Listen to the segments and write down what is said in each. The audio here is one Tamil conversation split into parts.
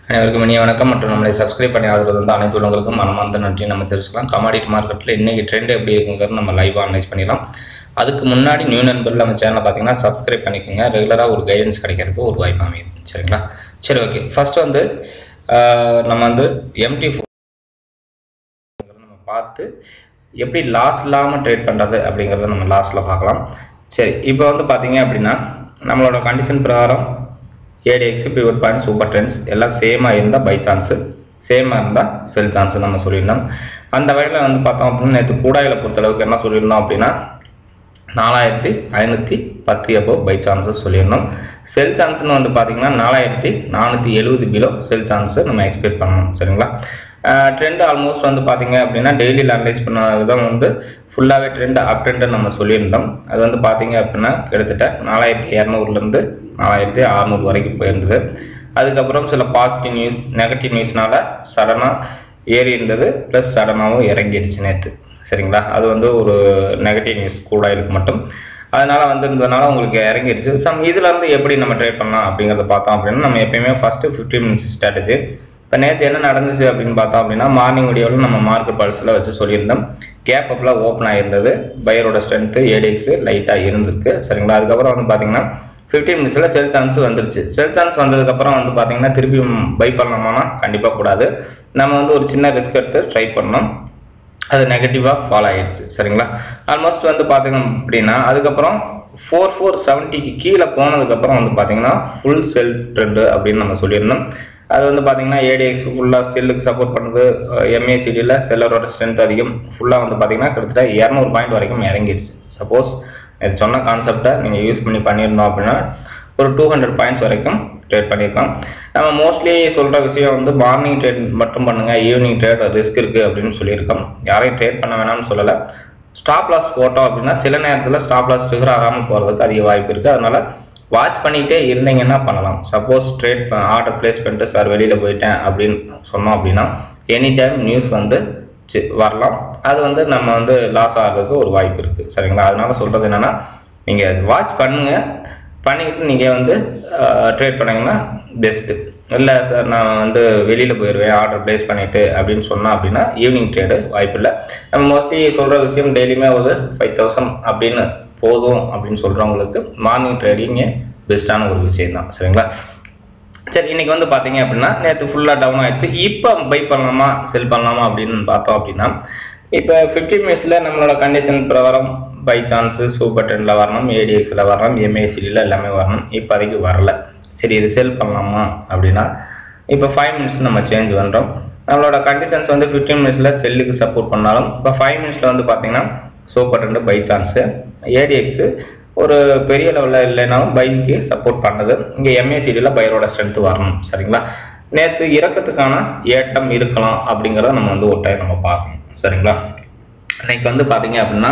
அனைவருக்கும் இனிய வணக்கம் மற்றும் நம்மளை சப்ஸ்கிரைப் பண்ணி ஆதரவு வந்து அனைத்து உள்ளவங்களுக்கும் மனமார்ந்த நன்றி நம்ம தெரிஞ்சுக்கலாம் கமாடிட்டி மார்க்கெட்டில் இன்றைக்கி ட்ரெண்ட் எப்படி இருக்குங்கிறது நம்ம லைவாக அனலைஸ் பண்ணிடலாம் அதுக்கு முன்னாடி நியூ நண்பர்கள் நம்ம சேனலை பார்த்தீங்கன்னா சப்ஸ்கிரைப் பண்ணிக்கோங்க ரெகுலராக ஒரு கைடன்ஸ் கிடைக்கிறதுக்கு ஒரு வாய்ப்பு அமையும் சரிங்களா சரி ஓகே ஃபர்ஸ்ட் வந்து ஆஹ், நம்ம வந்து எம்டி நம்ம பார்த்து எப்படி லாஸ் இல்லாமல் ட்ரேட் பண்ணுறது அப்படிங்கிறத நம்ம லாஸ்ட்டில் பார்க்கலாம் சரி இப்போ வந்து பார்த்தீங்க அப்படின்னா நம்மளோட கண்டிஷன் பிரகாரம் ஏடிஎக்ஸ் பிவர் பாயிண்ட் சூப்பர் ட்ரெண்ட்ஸ் எல்லாம் சேமாக இருந்தால் பை சான்ஸு சேமாக இருந்தால் செல் சான்ஸ் நம்ம சொல்லியிருந்தோம் அந்த வகையில் வந்து பார்த்தோம் அப்படின்னா நேற்று கூடாயில பொறுத்தளவுக்கு என்ன சொல்லியிருந்தோம் அப்படின்னா நாலாயிரத்தி ஐநூற்றி பத்து எப்போ பை சான்சஸ் சொல்லியிருந்தோம் செல் சான்ஸ்னு வந்து பார்த்தீங்கன்னா நாலாயிரத்தி நானூற்றி எழுபது பிலோ செல் சான்ஸ் நம்ம எக்ஸ்பெக்ட் பண்ணணும் சரிங்களா ட்ரெண்ட் ஆல்மோஸ்ட் வந்து பார்த்தீங்க அப்படின்னா டெய்லியில் அனலைஸ் பண்ண விதம் வந்து ஃபுல்லாகவே ட்ரெண்ட் அப் ட்ரெண்டு நம்ம சொல்லியிருந்தோம் அது வந்து பார்த்தீங்க அப்படின்னா கிட்டத்தட்ட நாலாயிரத்தி இரநூறுலேருந்து நாலாயிரத்தி அறநூறு வரைக்கும் போயிருந்தது அதுக்கப்புறம் சில பாசிட்டிவ் நியூஸ் நெகட்டிவ் நியூஸ்னால சடனாக ஏறி இருந்தது ப்ளஸ் சடனாகவும் இறங்கிடுச்சு நேற்று சரிங்களா அது வந்து ஒரு நெகட்டிவ் நியூஸ் கூட இருக்கு மட்டும் அதனால வந்து இருந்ததுனால உங்களுக்கு இறங்கிடுச்சு சம் இதுல இருந்து எப்படி நம்ம ட்ரை பண்ணலாம் அப்படிங்கறத பார்த்தோம் அப்படின்னா நம்ம எப்பயுமே ஃபர்ஸ்ட் 15 மினிட்ஸ் ஸ்ட்ராட்டஜி இப்போ நேற்று என்ன நடந்துச்சு அப்படின்னு பார்த்தோம் அப்படின்னா மார்னிங் வீடியோவில் நம்ம மார்க்கெட் பல்ஸில் வச்சு சொல்லியிருந்தோம் கேப் அப்பில் ஓப்பன் ஆகிருந்தது பையரோட ஸ்ட்ரென்த்து ஏடிஎக்ஸ் லைட்டாக இருந்திருக்கு சரிங்களா அதுக்கப்புறம் வந்து பார்த்தீங்கன்னா 15 மினிட்ஸில் செல் சான்ஸ் வந்துருச்சு செல் சான்ஸ் வந்ததுக்கப்புறம் வந்து பார்த்தீங்கன்னா திருப்பி பை பண்ணலாமானா கண்டிப்பாக கூடாது நம்ம வந்து ஒரு சின்ன ரிஸ்க் எடுத்து ட்ரை பண்ணோம் அது நெகட்டிவாக ஃபாலோ ஆயிடுச்சு சரிங்களா ஆல்மோஸ்ட் வந்து பார்த்தீங்க அப்படின்னா அதுக்கப்புறம் ஃபோர் ஃபோர் செவன்ட்டிக்கு கீழே போனதுக்கப்புறம் வந்து பார்த்தீங்கன்னா ஃபுல் செல் ட்ரெண்டு அப்படின்னு நம்ம சொல்லியிருந்தோம் அது வந்து பார்த்தீங்கன்னா ஏடிஎக்ஸ் ஃபுல்லாக செல்லுக்கு சப்போர்ட் பண்ணுது எம்ஏசிடியில் செல்லரோட ஸ்ட்ரென்த் அதிகம் ஃபுல்லாக வந்து பார்த்தீங்கன்னா கிட்டத்தட்ட இரநூறு பாயிண்ட் வரைக்கும் இறங்கிடுச்சு சப்போஸ் இது சொன்ன கான்செப்டை நீங்கள் யூஸ் பண்ணி பண்ணியிருந்தோம் அப்படின்னா ஒரு டூ ஹண்ட்ரட் பாயிண்ட்ஸ் வரைக்கும் ட்ரேட் பண்ணியிருக்கோம் நம்ம மோஸ்ட்லி சொல்கிற விஷயம் வந்து மார்னிங் ட்ரேட் மட்டும் பண்ணுங்க ஈவினிங் ட்ரேட் ரிஸ்க் இருக்குது அப்படின்னு சொல்லியிருக்கோம் யாரையும் ட்ரேட் பண்ண வேணாம்னு சொல்லலை ஸ்டாப் லாஸ் போட்டோம் அப்படின்னா சில நேரத்தில் ஸ்டாப் லாஸ் ட்ரிகர் ஆகாமல் போகிறதுக்கு அதிக வாய்ப்பு இருக்குது அதனால வாட்ச் பண்ணிகிட்டே இருந்தீங்கன்னா பண்ணலாம் சப்போஸ் ட்ரேட் ஆர்டர் பிளேஸ் பண்ணிட்டு சார் வெளியில் போயிட்டேன் அப்படின்னு சொன்னோம் அப்படின்னா எனி டைம் நியூஸ் வந்து சி- வரலாம் அது வந்து நம்ம வந்து லாஸ் ஆகிறதுக்கு ஒரு வாய்ப்பு இருக்குது சரிங்களா அதனால சொல்கிறது என்னன்னா நீங்கள் வாட்ச் பண்ணுங்க பண்ணிக்கிட்டு நீங்கள் வந்து ட்ரேட் பண்ணீங்கன்னா பெஸ்ட்டு இல்லை சார் நான் வந்து வெளியில் போயிடுவேன் ஆர்டர் ப்ளேஸ் பண்ணிட்டு அப்படின்னு சொன்னா அப்படின்னா ஈவினிங் ட்ரேடு வாய்ப்பு இல்லை நம்ம மோஸ்ட்லி சொல்கிற விஷயம் டெய்லியுமே ஒரு ஃபைவ் தௌசண்ட் அப்படின்னு போதும் அப்படின்னு சொல்கிறவங்களுக்கு மார்னிங் ட்ரேடிங்கே பெஸ்ட்டான ஒரு விஷயம் தான் சரிங்களா சரி இன்னைக்கு வந்து பாத்தீங்க அப்படின்னா நேற்று ஃபுல்லாக டவுன் ஆயிடுச்சு இப்போ பை பண்ணலாமா செல் பண்ணலாமா அப்படின்னு பார்த்தோம் அப்படின்னா இப்போ 15 மினிட்ஸில் நம்மளோட கண்டிஷன் பிரகாரம் பை சான்ஸ் சூப்பர் டென்னில் வரணும் ஏடிஎக்ஸில் வரணும் எம்ஏசிடியில் எல்லாமே வரணும் இப்போதைக்கு வரல சரி இது செல் பண்ணலாமா அப்படின்னா இப்போ ஃபைவ் மினிட்ஸ் நம்ம சேஞ்ச் பண்ணுறோம் நம்மளோட கண்டிஷன்ஸ் வந்து 15 மினிட்ஸில் செல்லுக்கு சப்போர்ட் பண்ணாலும் இப்போ ஃபைவ் மினிட்ஸில் வந்து பார்த்தீங்கன்னா super ten buy chance ADX ஒரு பெரிய லெவலில் இல்லைனாலும் பைக்கு சப்போர்ட் பண்ணுது இங்கே எம்ஏசிடியில் பைரோட ஸ்ட்ரென்த் வரணும் சரிங்களா நேற்று இறக்கத்துக்கான ஏட்டம் இருக்கலாம் அப்படிங்கிறத நம்ம வந்து ஒரு டைம் நம்ம பார்க்கணும் சரிங்களா இன்னைக்கு வந்து பார்த்தீங்க அப்படின்னா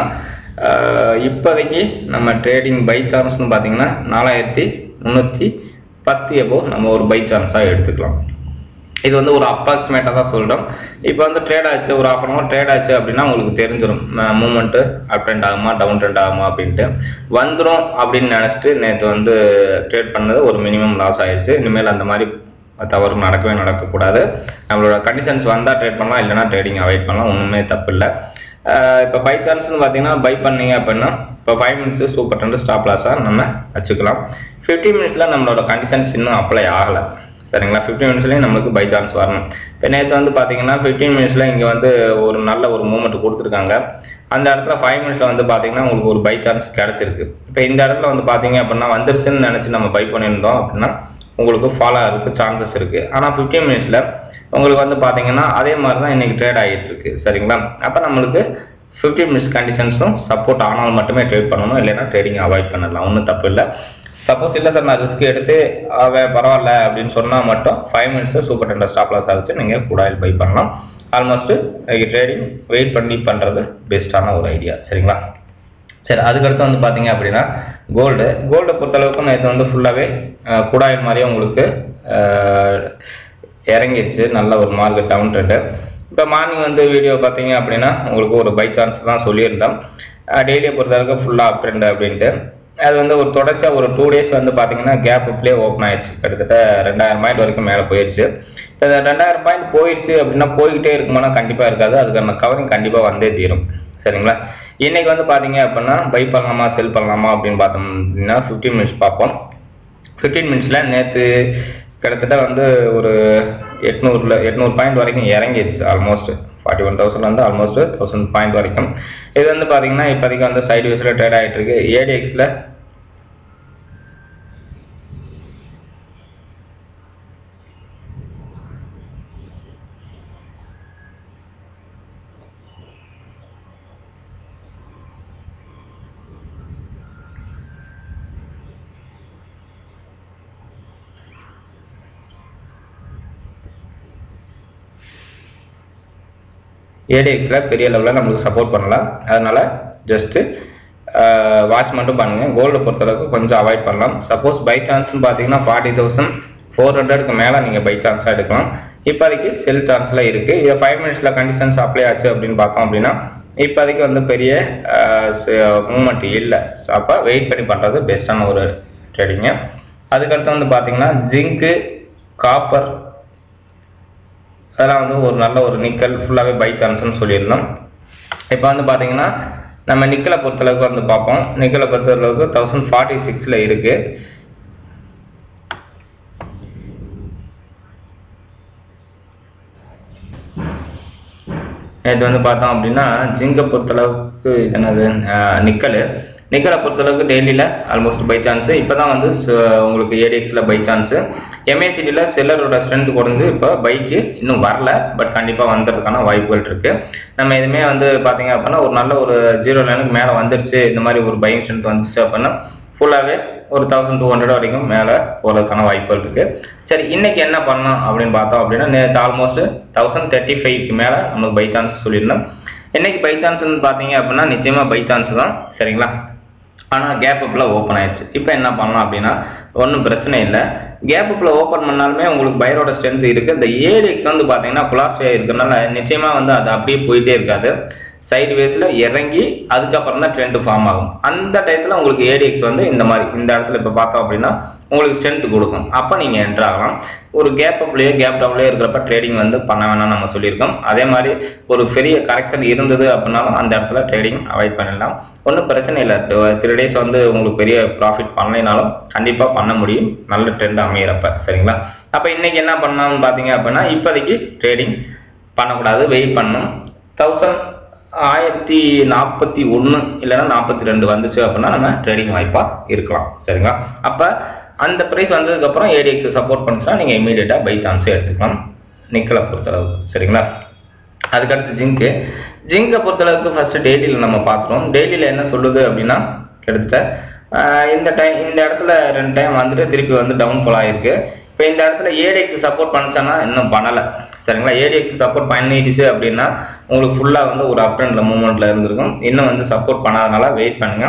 ஆஹ், இப்போதைக்கு நம்ம ட்ரேடிங் பை சான்ஸ்னு பார்த்தீங்கன்னா நாலாயிரத்தி முந்நூற்றி பத்து எபோ நம்ம ஒரு பை சான்ஸாக எடுத்துக்கலாம் இது வந்து ஒரு அப்ராக்சிமேட்டாக தான் சொல்கிறோம் இப்போ வந்து ட்ரேட் ஆச்சு ஒரு ஆஃப் அன் ஹவர் ட்ரேட் ஆச்சு அப்படின்னா உங்களுக்கு தெரிஞ்சிடும் மூமெண்ட்டு அப் ட்ரெண்ட் ஆகுமா டவுன் ட்ரெண்ட் ஆகுமா அப்படின்ட்டு வந்துடும் அப்படின்னு நினச்சிட்டு நேற்று வந்து ட்ரேட் பண்ணது ஒரு மினிமம் லாஸ் ஆயிடுச்சு இனிமேல் அந்த மாதிரி தவறு நடக்கவே நடக்கக்கூடாது நம்மளோட கண்டிஷன்ஸ் வந்தால் ட்ரேட் பண்ணலாம் இல்லைனா ட்ரேடிங் அவாய்ட் பண்ணலாம் ஒன்றுமே தப்பு இல்லை இப்போ பை சான்ஸ்னு பார்த்தீங்கன்னா பை பண்ணீங்க அப்படின்னா இப்போ five minutes super ten stop லாஸாக நம்ம வச்சுக்கலாம் 15 மினிட்ஸில் நம்மளோட கண்டிஷன்ஸ் இன்னும் அப்ளை ஆகலை சரிங்களா 15 மினிட்ஸ்லேயும் நம்மளுக்கு பை சான்ஸ் வரணும் இப்போ நேற்று வந்து பார்த்தீங்கன்னா 15 மினிட்ஸில் இங்கே வந்து ஒரு நல்ல ஒரு மூமெண்ட் கொடுத்துருக்காங்க அந்த இடத்துல ஃபைவ் மினிட்ஸில் வந்து பார்த்தீங்கன்னா உங்களுக்கு ஒரு பை சான்ஸ் கிடச்சிருக்கு இப்போ இந்த இடத்துல வந்து பார்த்தீங்க அப்படின்னா வந்துருச்சுன்னு நினச்சி நம்ம பை பண்ணியிருந்தோம் அப்படின்னா உங்களுக்கு ஃபாலோ ஆகிறதுக்கு சான்சஸ் இருக்குது ஆனால் 15 மினிட்ஸில் உங்களுக்கு வந்து பார்த்தீங்கன்னா அதே மாதிரி தான் இன்னைக்கு ட்ரேட் ஆகிட்டு இருக்கு சரிங்களா அப்போ நம்மளுக்கு 15 மினிட்ஸ் கண்டிஷன்ஸும் சப்போர்ட் ஆனால் மட்டுமே ட்ரேட் பண்ணணும் இல்லைன்னா ட்ரேடிங் அவாய்ட் பண்ணிடலாம் ஒன்றும் தப்பு இல்லை சப்போஸ் இல்லை சார் நான் ரிஸ்க் எடுத்து அவன் பரவாயில்ல அப்படின்னு சொன்னால் மட்டும் five minutes super tender stop loss ஆகிச்சு நீங்கள் கூடாயில் பை பண்ணலாம் ஆல்மோஸ்ட் ட்ரேடிங் வெயிட் பண்ணி பண்ணுறது பெஸ்ட்டான ஒரு ஐடியா சரிங்களா சரி அதுக்கடுத்து வந்து பார்த்தீங்க அப்படின்னா கோல்டு கோல்டை பொறுத்தளவுக்கு நேற்று வந்து ஃபுல்லாகவே குடாயில் மாதிரியே உங்களுக்கு அஹ், இறங்கிருச்சு நல்ல ஒரு மார்க்கெட் டவுன் ட்ரெண்டு இப்போ மார்னிங் வந்து வீடியோ பார்த்தீங்க அப்படின்னா உங்களுக்கு ஒரு பை சான்ஸ் தான் சொல்லியிருந்தோம் டெய்லியை பொறுத்தளவுக்கு ஃபுல்லாக அப் ட்ரெண்ட் அப்படின்ட்டு அது வந்து ஒரு தொடர்ச்சியாக ஒரு டூ டேஸ் வந்து பார்த்தீங்கன்னா கேப் அப்லேயே ஓப்பன் ஆயிடுச்சு கிட்டத்தட்ட ரெண்டாயிரம் பாயிண்ட் வரைக்கும் மேலே போயிடுச்சு இப்போ ரெண்டாயிரம் பாயிண்ட் போயிடுச்சு அப்படின்னா போய்கிட்டே இருக்குமானா கண்டிப்பாக இருக்காது அதுக்கான கவரிங் கண்டிப்பாக வந்தே தீரும் சரிங்களா இன்னைக்கு வந்து பார்த்தீங்க அப்படின்னா பை பண்ணலாமா செல் பண்ணலாமா அப்படின்னு பார்த்தோம் அப்படின்னா ஃபிஃப்டீன் மினிட்ஸ் பார்ப்போம் ஃபிஃப்டீன் மினிட்ஸில் நேற்று கிட்டத்தட்ட வந்து ஒரு எட்நூறுல எட்நூறு பாயிண்ட் வரைக்கும் இறங்கிடுச்சு ஆல்மோஸ்ட் ஃபார்ட்டி ஒன் தௌசண்ட் வந்து ஆல்மோஸ்ட் தௌசண்ட் பாயிண்ட் வரைக்கும் இது வந்து பார்த்தீங்கன்னா இப்போதைக்கு வந்து சைடு வேஸில் ட்ரேட் ஆகிட்டு இருக்கு ஏடிஎக்ஸில் ஏடிஎக்ஸில் பெரிய லெவலில் நம்மளுக்கு சப்போர்ட் பண்ணலாம் அதனால ஜஸ்ட்டு வாட்ச் மட்டும் பண்ணுங்கள் கோல்டு பொறுத்தளவுக்கு கொஞ்சம் அவாய்ட் பண்ணலாம் சப்போஸ் பை சான்ஸ்னு பார்த்தீங்கன்னா ஃபார்ட்டி தௌசண்ட் ஃபோர் ஹண்ட்ரடுக்கு மேலே நீங்கள் பை சான்ஸாக எடுக்கலாம் இப்போதைக்கு செல் சான்ஸில் இருக்குது இதை ஃபைவ் மினிட்ஸில் கண்டிஷன்ஸ் அப்ளை ஆச்சு அப்படின்னு பார்த்தோம் அப்படின்னா இப்போதைக்கு வந்து பெரிய மூமெண்ட் இல்லை ஸோ அப்போ வெயிட் பண்ணி பண்ணுறது பெஸ்ட்டான ஒரு ட்ரேடிங்கு அதுக்கடுத்து வந்து பார்த்தீங்கன்னா ஜிங்க்கு காப்பர் அதெல்லாம் வந்து ஒரு நல்ல ஒரு நிக்கல் ஃபுல்லாகவே பை சான்ஸ்னு சொல்லியிருந்தோம் இப்போ வந்து பார்த்தீங்கன்னா நம்ம நிக்கலை பொறுத்தளவுக்கு வந்து பார்ப்போம் நிக்கலை பொறுத்தளவுக்கு தௌசண்ட் ஃபார்ட்டி சிக்ஸில் இருக்குது நேற்று வந்து பார்த்தோம் அப்படின்னா ஜிங்கை பொறுத்தளவுக்கு இது என்னது நிக்கல் நிக்கலை பொறுத்தளவுக்கு டெய்லியில் ஆல்மோஸ்ட் பை சான்ஸு இப்போ தான் வந்து ச- உங்களுக்கு ஏடிஎக்ஸில் பை சான்ஸு எம்ஏசிடியில் செல்லரோட ஸ்ட்ரென்த் குறைஞ்சு இப்போ பைக்கு இன்னும் வரல பட் கண்டிப்பாக வந்ததுக்கான வாய்ப்புகள் இருக்கு நம்ம எதுவுமே வந்து பார்த்தீங்க அப்படின்னா ஒரு நல்ல ஒரு ஜீரோ லைனுக்கு மேலே வந்துருச்சு இந்த மாதிரி ஒரு பையிங் ஸ்ட்ரென்த் வந்துச்சு அப்படின்னா ஃபுல்லாகவே ஒரு தௌசண்ட் டூ ஹண்ட்ரட் வரைக்கும் மேலே போகிறதுக்கான வாய்ப்புகள் இருக்கு சரி இன்னைக்கு என்ன பண்ணலாம் அப்படின்னு பார்த்தோம் அப்படின்னா நேற்று ஆல்மோஸ்ட் தௌசண்ட் தேர்ட்டி ஃபைவ்க்கு மேலே நமக்கு பை சான்ஸ் சொல்லியிருந்தோம் இன்னைக்கு பை சான்ஸ்னு பார்த்தீங்க அப்படின்னா நிச்சயமாக பை சான்ஸ் தான் சரிங்களா ஆனால் கேப் அப்பில் ஓப்பன் ஆயிடுச்சு இப்போ என்ன பண்ணலாம் அப்படின்னா ஒன்றும் பிரச்சனை இல்லை கேப் அப்பில் ஓப்பன் பண்ணாலுமே உங்களுக்கு பைரோட ஸ்ட்ரென்த் இருக்குது இந்த ஏடிஎக்ஸ் வந்து பார்த்தீங்கன்னா குலாஸ்டியா இருக்கிறதுனால நிச்சயமாக வந்து அது அப்படியே போயிட்டே இருக்காது சைடு வேஸில் இறங்கி அதுக்கப்புறம் தான் ட்ரெண்ட் ஃபார்ம் ஆகும் அந்த டயத்தில் உங்களுக்கு ஏடிஎக்ஸ் வந்து இந்த மாதிரி இந்த இடத்துல இப்போ பார்த்தோம் அப்படின்னா உங்களுக்கு ஸ்ட்ரென்த் கொடுக்கும் அப்போ நீங்கள் என்ட்ரு ஆகலாம் ஒரு கேப் அப்லேயே கேப் டவுன்லேயே இருக்கிறப்ப ட்ரேடிங் வந்து பண்ண வேணாம்னு நம்ம சொல்லியிருக்கோம் அதே மாதிரி ஒரு பெரிய கரெக்ஷன் இருந்தது அப்படின்னாலும் அந்த இடத்துல ட்ரேடிங் அவாய்ட் பண்ணிடலாம் ஒன்றும் பிரச்சனை இல்லை த்ரீ டேஸ் வந்து உங்களுக்கு பெரிய ப்ராஃபிட் பண்ணலைனாலும் கண்டிப்பாக பண்ண முடியும் நல்ல ட்ரெண்ட் அமையிறப்ப சரிங்களா அப்போ இன்னைக்கு என்ன பண்ணலாம்னு பார்த்தீங்க அப்படின்னா இப்போதைக்கு ட்ரேடிங் பண்ணக்கூடாது வெயிட் பண்ணணும் தௌசண்ட் ஆயிரத்தி நாற்பத்தி ஒன்று இல்லைன்னா நாற்பத்தி ரெண்டு வந்துச்சு அப்படின்னா நம்ம ட்ரேடிங் வாய்ப்பாக இருக்கலாம் சரிங்களா அப்போ அந்த ப்ரைஸ் வந்ததுக்கப்புறம் ஏடிஎக்ஸ் சப்போர்ட் பண்ணுச்சுன்னா நீங்கள் இமீடியட்டாக பை சான்ஸே எடுத்துக்கலாம் நிக்கலை பொறுத்தளவுக்கு சரிங்களா அதுக்கடுத்து ஜிங்க்கு ஜிங்கை பொறுத்தளவுக்கு ஃபர்ஸ்ட் டெய்லியில் நம்ம பார்க்குறோம் டெய்லியில் என்ன சொல்லுது அப்படின்னா கிட்டத்தட்ட ஆஹ் இந்த டைம் இந்த இடத்துல ரெண்டு டைம் வந்துட்டு திருப்பி வந்து டவுன் ஃபால் ஆயிருக்கு இப்போ இந்த இடத்துல ஏடிஎக்ஸ் சப்போர்ட் பண்ணிச்சானா இன்னும் பண்ணலை சரிங்களா ஏடிஎக்ஸ் சப்போர்ட் பண்ணிடுச்சு அப்படின்னா உங்களுக்கு ஃபுல்லாக வந்து ஒரு அப் ட்ரெண்டில் மூவ்மெண்ட்டில் இருந்திருக்கும் இன்னும் வந்து சப்போர்ட் பண்ணாதனால வெயிட் பண்ணுங்க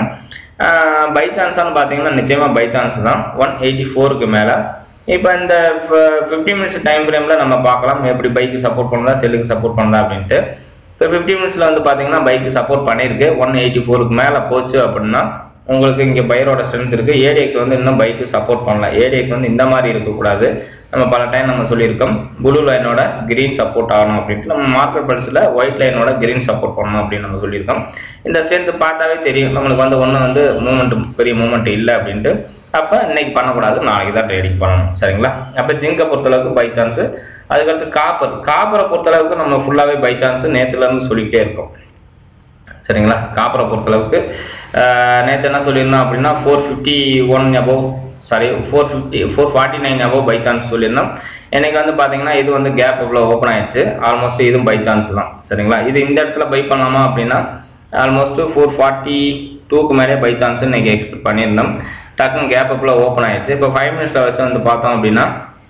பை சான்ஸான்னு பார்த்தீங்கன்னா நிச்சயமாக பை சான்ஸ் தான் ஒன் எயிட்டி ஃபோருக்கு மேலே இப்போ இந்த ஃபிஃப்டி மினிட்ஸ் டைம் ஃப்ரேமில் நம்ம பார்க்கலாம் எப்படி பைக்கு சப்போர்ட் பண்ணுறா செல்லுக்கு சப்போர்ட் பண்ணுறா அப்படின்ட்டு இப்போ ஃபிஃப்டி மினிட்ஸில் வந்து பார்த்தீங்கன்னா பைக்கு சப்போர்ட் பண்ணியிருக்கு ஒன் எயிட்டி ஃபோருக்கு மேலே போச்சு அப்படின்னா உங்களுக்கு இங்கே பைரோட ஸ்ட்ரென்த் இருக்குது ஏடிஎக்ஸ் வந்து இன்னும் பைக்கு சப்போர்ட் பண்ணல ஏடிஎக்ஸ் வந்து இந்த மாதிரி இருக்கக்கூடாது நம்ம பல டைம் நம்ம சொல்லியிருக்கோம் ப்ளூ லைனோட கிரீன் சப்போர்ட் ஆகணும் அப்படின்ட்டு நம்ம மார்க்கெட் பல்ஸில் ஒயிட் லைனோட கிரீன் சப்போர்ட் பண்ணணும் அப்படின்னு நம்ம சொல்லியிருக்கோம் இந்த ஸ்ட்ரென்த் பார்த்தாவே தெரியும் நம்மளுக்கு வந்து ஒன்றும் வந்து மூமெண்ட் பெரிய மூமெண்ட் இல்லை அப்படின்ட்டு அப்போ இன்னைக்கு பண்ணக்கூடாது நாளைக்கு தான் ட்ரேடிங் பண்ணணும் சரிங்களா அப்போ ஜிங்கை பொறுத்தளவுக்கு பை சான்ஸ் அதுக்கடுத்து காப்பர் காப்பரை பொறுத்தளவுக்கு நம்ம ஃபுல்லாகவே பை சான்ஸ் நேற்றுலேருந்து சொல்லிக்கிட்டே இருக்கோம் சரிங்களா காப்பரை பொறுத்தளவுக்கு நேற்று என்ன சொல்லியிருந்தோம் அப்படின்னா four fifty one above sorry four fifty four forty nine above buy chance சொல்லியிருந்தோம் எனக்கு வந்து பார்த்தீங்கன்னா இது வந்து கேப் இவ்வளோ ஓப்பன் ஆயிடுச்சு ஆல்மோஸ்ட் இதுவும் பை சான்ஸ் தான் சரிங்களா இது இந்த இடத்துல பை பண்ணலாமா அப்படின்னா ஆல்மோஸ்ட் ஃபோர் ஃபார்ட்டி டூக்கு மேலே பை சான்ஸ் இன்னைக்கு எக்ஸ்பெக்ட் பண்ணியிருந்தோம் டக்குன்னு கேப் இவ்வளோ ஓப்பன் ஆயிடுச்சு இப்போ ஃபைவ் மினிட்ஸில் வச்சு வந்து பார்த்தோம் அப்படின்னா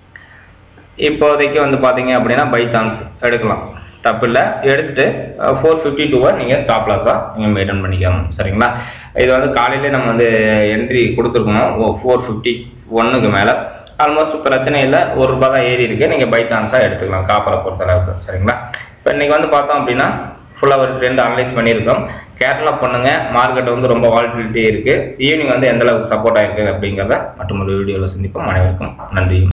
இப்போதைக்கு வந்து பார்த்தீங்க அப்படின்னா பை சான்ஸ் எடுக்கலாம் தப்பு இல்லை எடுத்துட்டு ஃபோர் ஃபிஃப்டி டூவை நீங்கள் ஸ்டாப் லாஸாக நீங்கள் மெயின்டைன் பண்ணிக்கணும் சரிங்களா இது வந்து காலையிலே நம்ம வந்து என்ட்ரி கொடுத்துருக்கணும் ஓ ஃபோர் ஃபிஃப்டி ஒன்றுக்கு மேலே ஆல்மோஸ்ட் பிரச்சனை இல்லை ஒரு ரூபாய் தான் ஏறி இருக்கு நீங்கள் பை சான்ஸாக எடுத்துக்கலாம் காப்பரை பொறுத்தளவுக்கு சரிங்களா இப்போ இன்னைக்கு வந்து பார்த்தோம் அப்படின்னா ஃபுல்லாக ஒரு ட்ரெண்ட் அனலைஸ் பண்ணியிருக்கோம் கேர்ஃபுல்லாக பண்ணுங்க மார்க்கெட் வந்து ரொம்ப வாலிட்டிலிட்டி இருக்குது ஈவினிங் வந்து எந்த அளவுக்கு சப்போர்ட் ஆயிருக்கு அப்படிங்கிறத மற்றும் ஒரு வீடியோவில் சந்திப்போம் அனைவருக்கும் நன்றி